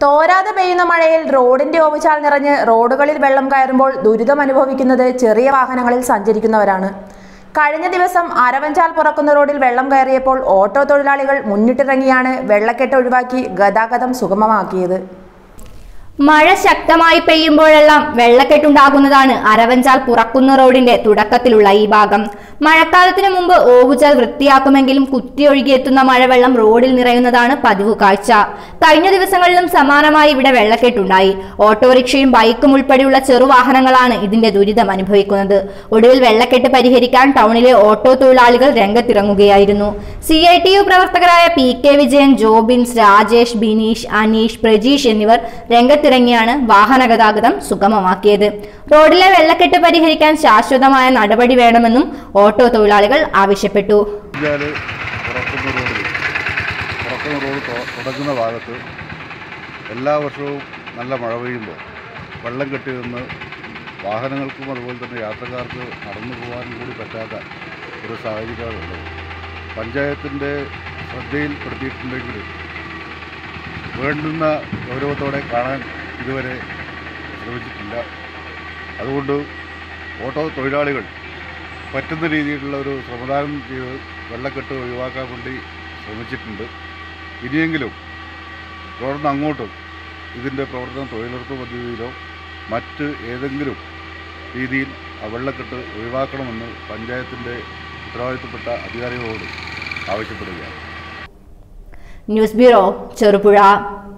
തോരാതെ പെയ്യുന്ന മഴയിൽ റോഡിന്റെ ഓവുചാൽ നിറഞ്ഞ് റോഡുകളിൽ വെള്ളം കയറുമ്പോൾ ദുരിതം അനുഭവിക്കുന്നത് ചെറിയ വാഹനങ്ങളിൽ സഞ്ചരിക്കുന്നവരാണ് കഴിഞ്ഞ ദിവസം അരവഞ്ചാൽ പുറക്കുന്ന റോഡിൽ വെള്ളം കയറിയപ്പോൾ ഓട്ടോ തൊഴിലാളികൾ മുന്നിട്ടിറങ്ങിയാണ് വെള്ളക്കെട്ട് ഒഴിവാക്കി ഗതാഗതം സുഗമമാക്കിയത് മഴ ശക്തമായി പെയ്യുമ്പോഴെല്ലാം വെള്ളക്കെട്ടുണ്ടാകുന്നതാണ് അരവഞ്ചാൽ പുറക്കുന്ന റോഡിന്റെ തുടക്കത്തിലുള്ള ഈ ഭാഗം മഴക്കാലത്തിന് മുമ്പ് ഓവുചാൽ വൃത്തിയാക്കുമെങ്കിലും കുത്തിയൊഴുകിയെത്തുന്ന മഴവെള്ളം റോഡിൽ നിറയുന്നതാണ് പതിവ് കാഴ്ച കഴിഞ്ഞ ദിവസങ്ങളിലും സമാനമായി ഇവിടെ വെള്ളക്കെട്ടുണ്ടായി ഓട്ടോറിക്ഷയും ബൈക്കും ഉൾപ്പെടെയുള്ള ചെറുവാഹനങ്ങളാണ് ഇതിന്റെ ദുരിതം അനുഭവിക്കുന്നത് ഒടുവിൽ വെള്ളക്കെട്ട് പരിഹരിക്കാൻ ടൗണിലെ ഓട്ടോ തൊഴിലാളികൾ രംഗത്തിറങ്ങുകയായിരുന്നു സി ഐ ടി യു പ്രവർത്തകരായ പി കെ വിജയൻ ജോബിൻസ് രാജേഷ് ബിനീഷ് അനീഷ് പ്രജീഷ് എന്നിവർ രംഗത്തിറങ്ങിയാണ് വാഹന ഗതാഗതം സുഗമമാക്കിയത് റോഡിലെ വെള്ളക്കെട്ട് പരിഹരിക്കാൻ ശാശ്വതമായ നടപടി വേണമെന്നും ഓട്ടോ തൊഴിലാളികൾ ആവശ്യപ്പെട്ടു കഴിഞ്ഞാൽ പുറത്തുന്ന റോഡിൽ പുറത്തുന്ന റോഡ് തൊ- തുടങ്ങുന്ന ഭാഗത്ത് എല്ലാ വർഷവും നല്ല മഴ പെയ്യുമ്പോൾ വെള്ളം കെട്ടി നിന്ന് വാഹനങ്ങൾക്കും അതുപോലെ തന്നെ യാത്രക്കാർക്ക് നടന്നു പോകാനും കൂടി പറ്റാത്ത ഒരു സാഹചര്യമുള്ളത് പഞ്ചായത്തിൻ്റെ ശ്രദ്ധയിൽപ്പെടുത്തിയിട്ടുണ്ടെങ്കിൽ വേണ്ടുന്ന ഗൗരവത്തോടെ കാണാൻ ഇതുവരെ ശ്രമിച്ചിട്ടില്ല അതുകൊണ്ട് ഓട്ടോ തൊഴിലാളികൾ പറ്റുന്ന രീതിയിലുള്ള ഒരു സംവിധാനം ചെയ്ത് വെള്ളക്കെട്ട് ഒഴിവാക്കാൻ വേണ്ടി ശ്രമിച്ചിട്ടുണ്ട് ഇനിയെങ്കിലും തുടർന്ന് അങ്ങോട്ടും ഇതിൻ്റെ പ്രവർത്തനം തൊഴിലുറപ്പ് പദ്ധതിയിലോ മറ്റ് ഏതെങ്കിലും രീതിയിൽ ആ വെള്ളക്കെട്ട് ഒഴിവാക്കണമെന്ന് പഞ്ചായത്തിൻ്റെ ഉത്തരവാദിത്തപ്പെട്ട അധികാരികളോട് ആവശ്യപ്പെടുകയാണ് ന്യൂസ് ബ്യൂറോ ചെറുപുഴ